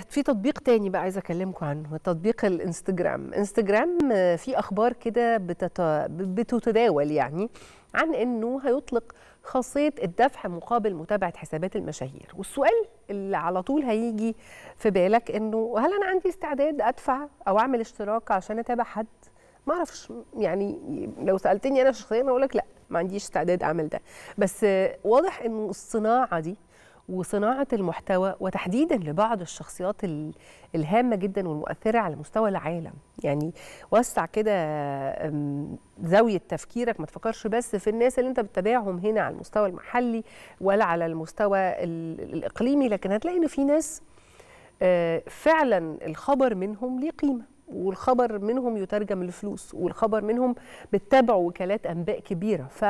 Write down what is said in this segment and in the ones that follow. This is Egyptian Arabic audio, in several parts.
في تطبيق تاني بقى عايزه اكلمكم عنه تطبيق الانستجرام انستجرام آه، في اخبار كده بتت... بتتداول يعني عن انه هيطلق خاصيه الدفع مقابل متابعه حسابات المشاهير والسؤال اللي على طول هيجي في بالك انه هل انا عندي استعداد ادفع او اعمل اشتراك عشان اتابع حد ما اعرفش يعني لو سالتني انا شخصيا اقول لك لا ما عنديش استعداد اعمل ده بس آه، واضح انه الصناعه دي وصناعه المحتوى وتحديدا لبعض الشخصيات ال- الهامه جدا والمؤثره على مستوى العالم يعني وسع كده أم، زاويه تفكيرك ما تفكرش بس في الناس اللي انت بتتابعهم هنا على المستوى المحلي ولا على المستوى ال- الاقليمي لكن هتلاقي ان في ناس آه، فعلا الخبر منهم ليه قيمه والخبر منهم يترجم لفلوس والخبر منهم بتتابعوا وكالات انباء كبيره ف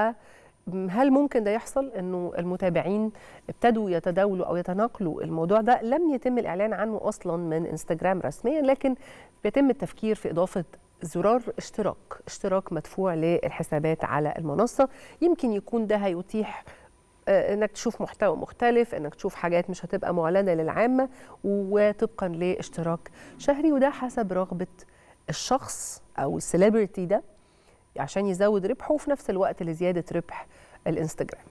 هل ممكن ده يحصل انه المتابعين ابتدوا يتداولوا او يتناقلوا الموضوع ده لم يتم الاعلان عنه اصلا من انستجرام رسميا لكن بيتم التفكير في اضافه زرار اشتراك اشتراك مدفوع للحسابات على المنصه يمكن يكون ده هيتيح آه، انك تشوف محتوى مختلف انك تشوف حاجات مش هتبقى معلنه للعامه وطبقا لاشتراك شهري وده حسب رغبه الشخص او السليبرتي ده عشان يزود ربحه وفي نفس الوقت لزياده ربح الانستجرام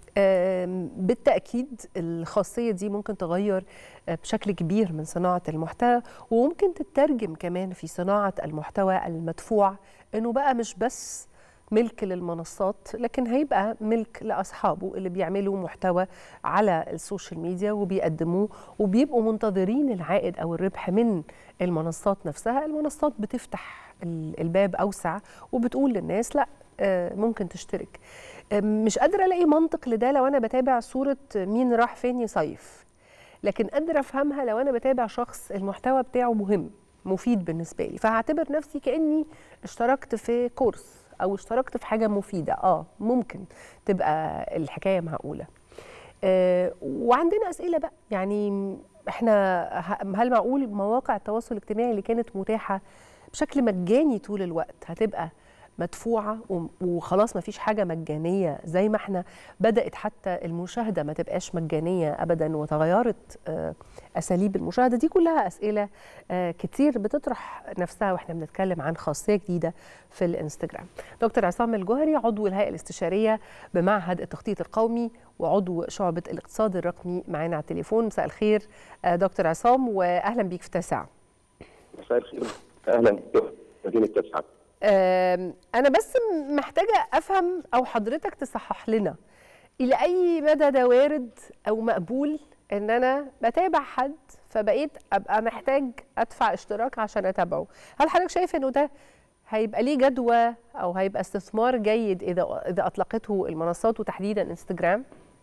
آم، بالتاكيد الخاصيه دي ممكن تغير آه، بشكل كبير من صناعه المحتوى وممكن تترجم كمان في صناعه المحتوى المدفوع انه بقى مش بس ملك للمنصات لكن هيبقى ملك لاصحابه اللي بيعملوا محتوى على السوشيال ميديا وبيقدموه وبيبقوا منتظرين العائد او الربح من المنصات نفسها المنصات بتفتح ال- الباب اوسع وبتقول للناس لا آه، ممكن تشترك آه، مش قادره الاقي منطق لده لو انا بتابع صوره مين راح فين يصيف لكن قادره افهمها لو انا بتابع شخص المحتوى بتاعه مهم مفيد بالنسبه لي فهعتبر نفسي كاني اشتركت في كورس او اشتركت في حاجه مفيده اه ممكن تبقى الحكايه معقوله آه وعندنا اسئله بقى يعني احنا ه- هل معقول مواقع التواصل الاجتماعي اللي كانت متاحه بشكل مجاني طول الوقت هتبقى مدفوعه و- وخلاص ما فيش حاجه مجانيه زي ما احنا بدات حتى المشاهده ما تبقاش مجانيه ابدا وتغيرت آه، اساليب المشاهده دي كلها اسئله آه، كتير بتطرح نفسها واحنا بنتكلم عن خاصيه جديده في الانستجرام دكتور عصام الجوهري عضو الهيئه الاستشاريه بمعهد التخطيط القومي وعضو شعبه الاقتصاد الرقمي معانا على التليفون مساء الخير آه، دكتور عصام واهلا بيك في تاسعه مساء الخير اهلا بك مدينه تسعه آم، أنا بس محتاجة أفهم أو حضرتك تصحح لنا إلى أي مدى ده وارد أو مقبول إن أنا بتابع حد فبقيت أبقى محتاج أدفع اشتراك عشان أتابعه هل حضرتك شايف إنه ده هيبقى ليه جدوى أو هيبقى استثمار جيد إذا إذا أطلقته المنصات وتحديدا انستجرام؟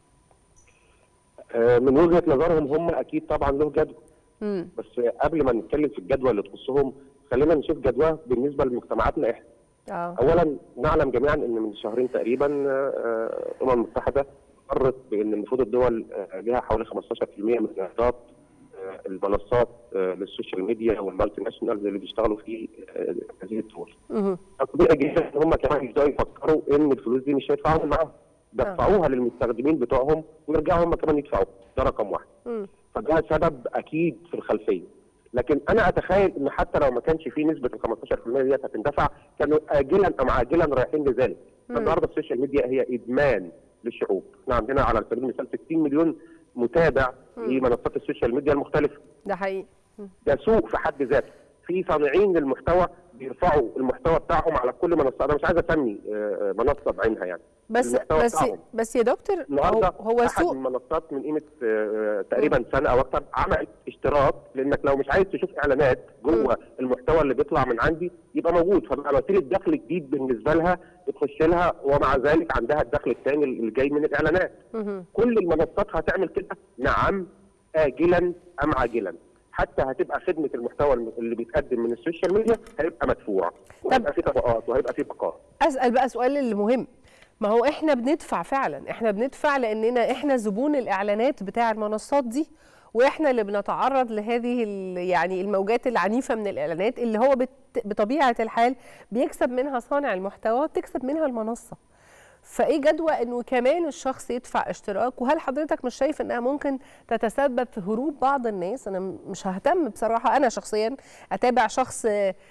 آه، من وجهه نظرهم هم اكيد طبعا له جدوى مم. بس قبل ما نتكلم في الجدوى اللي تخصهم خلينا نشوف جدوى بالنسبه لمجتمعاتنا احنا آه اولا نعلم جميعا ان من شهرين تقريبا آه، الامم المتحده قررت بان المفروض الدول آه، لها حوالي 15% من ايرادات آه، المنصات آه، للسوشيال ميديا والمالتي ناشونالز اللي بيشتغلوا في آه، هذه الدول. مهم. طبيعي جدا ان هم كمان يبداوا يفكروا ان الفلوس دي مش هيدفعوها معاهم دفعوها للمستخدمين بتوعهم ويرجعوا هم كمان يدفعوا ده رقم واحد مم. فده سبب اكيد في الخلفيه لكن انا اتخيل ان حتى لو ما كانش في نسبه ال 15% ديت هتندفع كانوا اجلا ام عاجلا رايحين لذلك فالنهارده السوشيال ميديا هي ادمان للشعوب احنا عندنا على سبيل المثال 60 مليون متابع لمنصات السوشيال ميديا المختلفه ده حقيقي ده سوق في حد ذاته في صانعين للمحتوى بيرفعوا المحتوى بتاعهم على كل منصه انا مش عايز اسمي آه، آه، منصه بعينها يعني بس المحتوى بس بتاعهم. بس يا دكتور هو, النهارده هو احد سوق المنصات من قيمه آه، تقريبا سنه او اكثر عملت اشتراك لانك لو مش عايز تشوف اعلانات جوه المحتوى اللي بيطلع من عندي يبقى موجود فبقى وسيله دخل جديد بالنسبه لها بتخش لها ومع ذلك عندها الدخل الثاني اللي جاي من الاعلانات مهم. كل المنصات هتعمل كده نعم اجلا ام عاجلا حتى هتبقى خدمه المحتوى اللي بيتقدم من السوشيال ميديا هيبقى مدفوع وهيبقى في طبقات وهيبقى في بقاء اسال بقى سؤال المهم ما هو احنا بندفع فعلا احنا بندفع لاننا احنا زبون الاعلانات بتاع المنصات دي واحنا اللي بنتعرض لهذه ال- يعني الموجات العنيفه من الاعلانات اللي هو بت- بطبيعه الحال بيكسب منها صانع المحتوى وبتكسب منها المنصه فايه جدوى انه كمان الشخص يدفع اشتراك وهل حضرتك مش شايف انها ممكن تتسبب في هروب بعض الناس انا مش ههتم بصراحه انا شخصيا اتابع شخص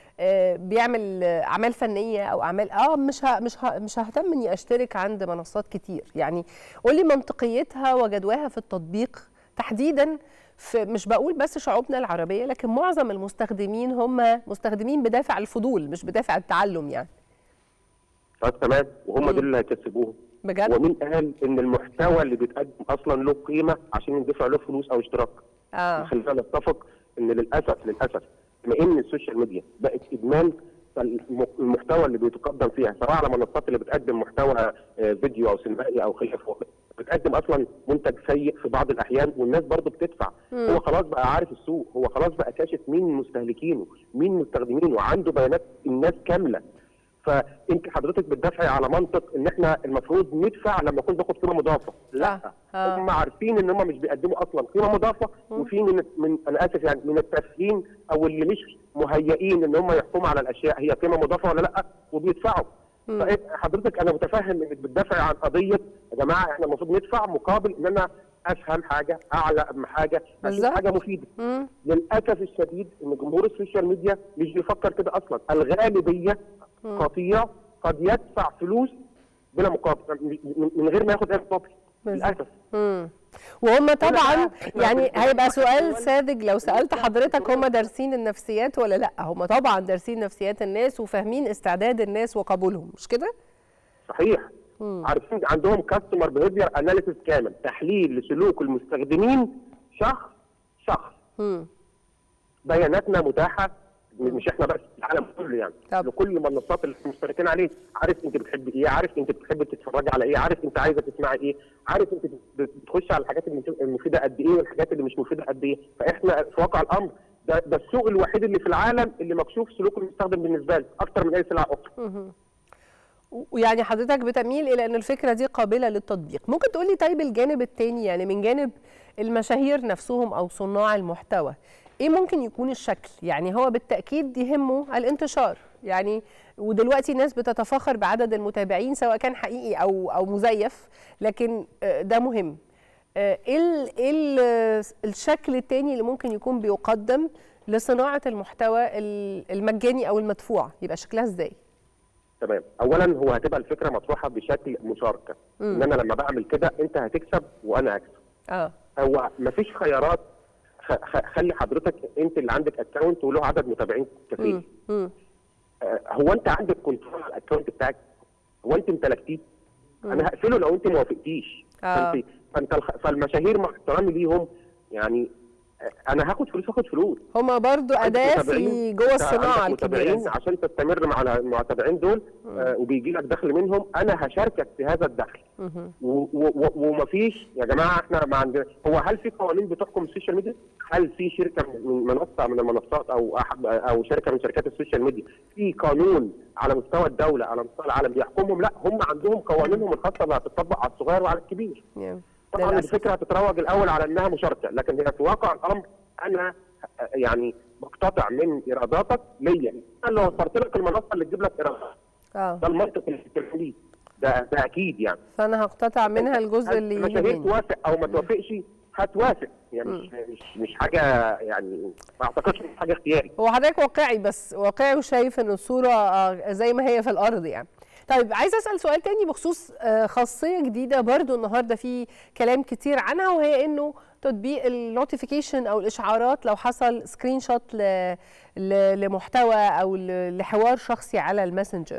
بيعمل اعمال فنيه او اعمال اه مش ه... مش ه... مش ههتم اني اشترك عند منصات كتير يعني قولي منطقيتها وجدواها في التطبيق تحديدا في مش بقول بس شعوبنا العربيه لكن معظم المستخدمين هم مستخدمين بدافع الفضول مش بدافع التعلم يعني طيب تمام وهم دول اللي هيكسبوهم بجد ومين قال ان المحتوى اللي بيتقدم اصلا له قيمه عشان يندفع له فلوس او اشتراك اه خلينا نتفق ان للاسف للاسف بما ان السوشيال ميديا بقت ادمان فالمحتوى اللي بيتقدم فيها سواء على منصات اللي بتقدم محتوى فيديو او سينمائي او خلافه بتقدم اصلا منتج سيء في بعض الاحيان والناس برضه بتدفع مم. هو خلاص بقى عارف السوق هو خلاص بقى كاشف مين مستهلكينه مين مستخدمينه وعنده بيانات الناس كامله فانت حضرتك بتدافعي على منطق ان احنا المفروض ندفع لما اكون باخد قيمه مضافه لا آه. آه. هم عارفين ان هم مش بيقدموا اصلا قيمه مضافه وفي من من انا اسف يعني من التافهين او اللي مش مهيئين ان هم يحكموا على الاشياء هي قيمه مضافه ولا لا وبيدفعوا فحضرتك انا متفهم انك بتدافعي عن قضيه يا جماعه احنا المفروض ندفع مقابل ان انا افهم حاجه اعلم حاجه اشوف بالظبط. حاجه مفيده مم. للاسف الشديد ان جمهور السوشيال ميديا مش بيفكر كده اصلا الغالبيه قطيع قد يدفع فلوس بلا مقابل من- من غير ما ياخد اي مقابل بالظبط. للاسف مم. وهم طبعا إحنا يعني بنقول- هيبقى سؤال ساذج لو سالت حضرتك هم دارسين النفسيات ولا لا هم طبعا دارسين نفسيات الناس وفاهمين استعداد الناس وقبولهم مش كده صحيح عارفين عندهم كاستمر بيهيفير اناليسيس كامل تحليل لسلوك المستخدمين شخص شخص مم. بياناتنا متاحه مش احنا بس العالم كله يعني طب. لكل المنصات اللي مشتركين عليه عارف انت بتحبي ايه عارف انت بتحبي تتفرجي على ايه عارف انت عايزه تسمعي ايه عارف انت بت- بتخش على الحاجات المف- المفيده قد ايه والحاجات اللي مش مفيده قد ايه فاحنا في واقع الامر ده ده السوق الوحيد اللي في العالم اللي مكشوف سلوك المستخدم بالنسبه له اكتر من اي سلعه اخرى ويعني حضرتك بتميل الى ان الفكره دي قابله للتطبيق ممكن تقولي طيب الجانب الثاني يعني من جانب المشاهير نفسهم او صناع المحتوى ايه ممكن يكون الشكل يعني هو بالتاكيد يهمه الانتشار يعني ودلوقتي ناس بتتفاخر بعدد المتابعين سواء كان حقيقي او او مزيف لكن آه، ده مهم آه، ايه ال- ايه ال- الشكل الثاني اللي ممكن يكون بيقدم لصناعه المحتوى ال- المجاني او المدفوع يبقى شكلها ازاي تمام اولا هو هتبقى الفكره مطروحه بشكل مشاركه ان انا لما بعمل كده انت هتكسب وانا هكسب اه هو مفيش خيارات خ- خ- خلي حضرتك انت اللي عندك اكونت وله عدد متابعين كثير مم. مم. آه، هو انت عندك كنترول على الاكونت بتاعك هو انت امتلكتيه انا هقفله لو انت ما وافقتيش آه. فانت فانت الخ- فالمشاهير مع احترامي ليهم يعني آه، انا هاخد فلوس هاخد فلوس هما برضو عندك أداة متابعين، في جوه أنت الصناعة عندك الكبيرة متابعين دي. عشان تستمر مع المتابعين دول آه وبيجي لك دخل منهم انا هشاركك في هذا الدخل و- و- و- ومفيش يا جماعه احنا ما عندنا هو هل في قوانين بتحكم السوشيال ميديا؟ هل في شركه من منصه من المنصات او احد او شركه من شركات السوشيال ميديا في قانون على مستوى الدوله على مستوى العالم بيحكمهم؟ لا هم عندهم قوانينهم الخاصه اللي هتطبق على الصغير وعلى الكبير. يعني طبعا للأسف. الفكره هتتروج الاول على انها مشاركه لكن هي في واقع الامر انا يعني بقتطع من ايراداتك ليا انا لو وفرت لك المنصه اللي تجيب لك ايرادات اه ده المنطق اللي بتتكلم فيه ده ده اكيد يعني فأنا هقتطع منها الجزء اللي المشاهير يهمني توافق او ما توافقش هتوافق يعني مش مش مش حاجه يعني ما اعتقدش إن حاجه اختياري هو حضرتك واقعي بس واقعي وشايف ان الصورة آه، زي ما هي في الأرض يعني طيب عايزه اسال سؤال تاني بخصوص آه، خاصيه جديده برضو النهارده في كلام كتير عنها وهي انه تطبيق النوتيفيكيشن او الاشعارات لو حصل سكرين شوت ل- ل- لمحتوى او ل- لحوار شخصي على الماسنجر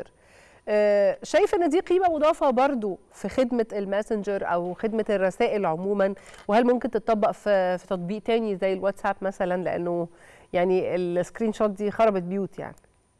آه، شايف ان دي قيمه مضافه برضو في خدمه الماسنجر او خدمه الرسائل عموما وهل ممكن تطبق في في تطبيق تاني زي الواتساب مثلا لانه يعني السكرين شوت دي خربت بيوت يعني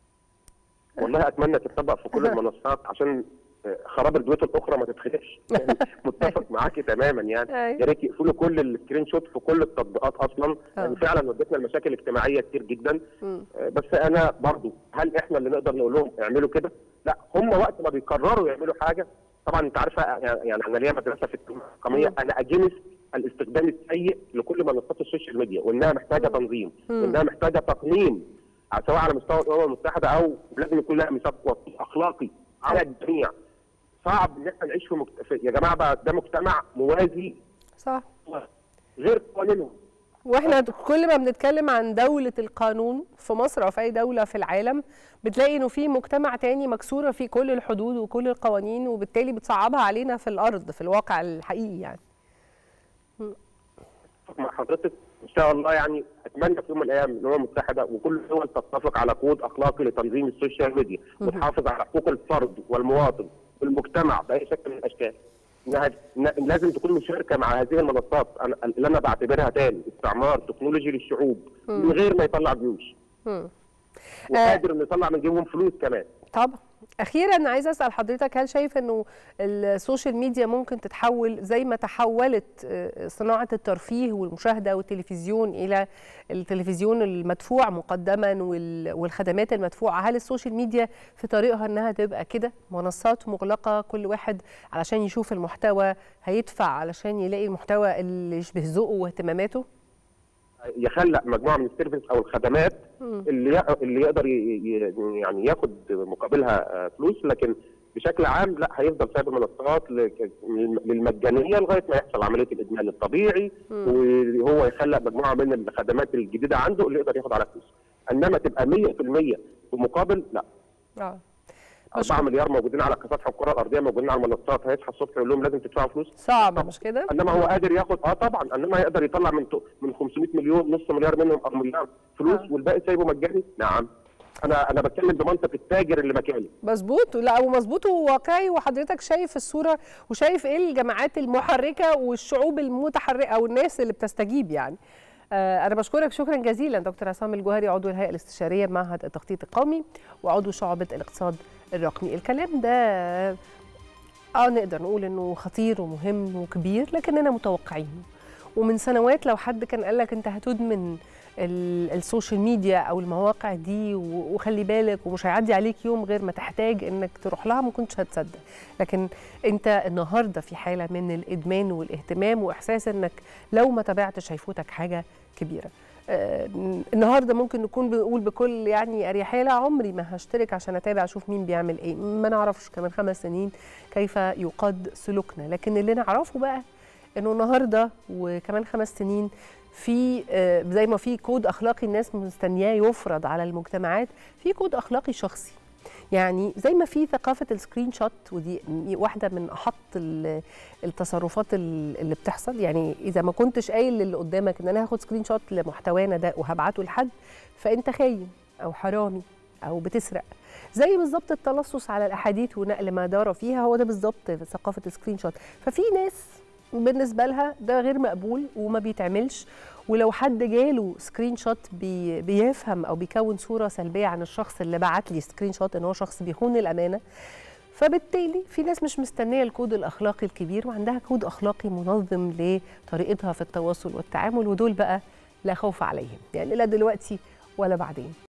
والله اتمنى تتطبق في كل المنصات عشان آه، خراب البيوت الاخرى ما تتخدش يعني متفق معاكي تماما يعني أيوة. يا ريت يقفلوا كل السكرين شوت في كل التطبيقات اصلا يعني فعلا ودتنا لمشاكل اجتماعيه كتير جدا آه، بس انا برضو هل احنا اللي نقدر نقول لهم اعملوا كده؟ لا هم وقت ما بيقرروا يعملوا حاجه طبعا انت عارفه يعني انا ليا مدرسه في التنميه الرقميه انا اجنس الاستخدام السيء لكل منصات السوشيال ميديا وانها محتاجه تنظيم وانها محتاجه تقنين سواء على مستوى الامم المتحده او لازم يكون لها ميثاق اخلاقي على الجميع صعب ان احنا نعيش في, مكت... في يا جماعه بقى ده مجتمع موازي صح غير قوانينهم واحنا كل ما بنتكلم عن دولة القانون في مصر او في اي دولة في العالم بتلاقي انه في مجتمع تاني مكسورة فيه كل الحدود وكل القوانين وبالتالي بتصعبها علينا في الارض في الواقع الحقيقي يعني مع حضرتك ان شاء الله يعني اتمنى في يوم من الايام الامم المتحده وكل الدول تتفق على كود اخلاقي لتنظيم السوشيال ميديا وتحافظ على حقوق الفرد والمواطن والمجتمع باي شكل من الاشكال انها لازم تكون مشاركه مع هذه المنصات أنا اللي انا بعتبرها تاني استعمار تكنولوجي للشعوب من غير ما يطلع جيوش وقادر انه يطلع من جيبهم فلوس كمان طبعا اخيرا عايزه اسال حضرتك هل شايف انه السوشيال ميديا ممكن تتحول زي ما تحولت صناعه الترفيه والمشاهده والتلفزيون الى التلفزيون المدفوع مقدما والخدمات المدفوعه هل السوشيال ميديا في طريقها انها تبقى كده منصات مغلقه كل واحد علشان يشوف المحتوى هيدفع علشان يلاقي المحتوى اللي يشبه ذوقه واهتماماته يخلق مجموعه من السيرفيس او الخدمات اللي اللي يقدر يعني ياخد مقابلها فلوس لكن بشكل عام لا هيفضل سايب المنصات للمجانيه لغايه ما يحصل عمليه الادمان الطبيعي وهو يخلق مجموعه من الخدمات الجديده عنده اللي يقدر ياخد على فلوس انما تبقى 100% بمقابل لا اه 4 مليار موجودين على سطح الكره الارضيه موجودين على المنصات هيصحى الصبح يقول لهم لازم تدفعوا فلوس صعب مش كده؟ انما هو قادر ياخد اه طبعا انما يقدر يطلع من من 500 مليون نص مليار منهم او مليار فلوس آه. والباقي سايبه مجاني نعم انا انا بتكلم بمنطق التاجر اللي مكاني مظبوط لا ومظبوط وواقعي وحضرتك شايف الصوره وشايف ايه الجماعات المحركه والشعوب المتحركه او الناس اللي بتستجيب يعني آه انا بشكرك شكرا جزيلا دكتور عصام الجوهري عضو الهيئه الاستشاريه بمعهد التخطيط القومي وعضو شعبه الاقتصاد الرقمي الكلام ده اه نقدر نقول انه خطير ومهم وكبير لكننا متوقعينه ومن سنوات لو حد كان قال لك انت هتدمن السوشيال ميديا او المواقع دي وخلي بالك ومش هيعدي عليك يوم غير ما تحتاج انك تروح لها ما كنتش هتصدق لكن انت النهارده في حاله من الادمان والاهتمام واحساس انك لو ما تابعتش هيفوتك حاجه كبيره آه النهارده ممكن نكون بنقول بكل يعني اريحيه لا عمري ما هشترك عشان اتابع اشوف مين بيعمل ايه ما نعرفش كمان خمس سنين كيف يقاد سلوكنا لكن اللي نعرفه بقى انه النهارده وكمان خمس سنين في آه زي ما في كود اخلاقي الناس مستنياه يفرض على المجتمعات في كود اخلاقي شخصي يعني زي ما في ثقافه السكرين شوت ودي واحده من احط التصرفات اللي بتحصل يعني اذا ما كنتش قايل للي قدامك ان انا هاخد سكرين شوت لمحتوانا ده وهبعته لحد فانت خاين او حرامي او بتسرق زي بالظبط التلصص على الاحاديث ونقل ما دار فيها هو ده بالظبط ثقافه السكرين شوت ففي ناس بالنسبه لها ده غير مقبول وما بيتعملش ولو حد جاله سكرين شوت بي بيفهم او بيكون صوره سلبيه عن الشخص اللي بعت لي سكرين شوت ان هو شخص بيخون الامانه فبالتالي في ناس مش مستنيه الكود الاخلاقي الكبير وعندها كود اخلاقي منظم لطريقتها في التواصل والتعامل ودول بقى لا خوف عليهم يعني لا دلوقتي ولا بعدين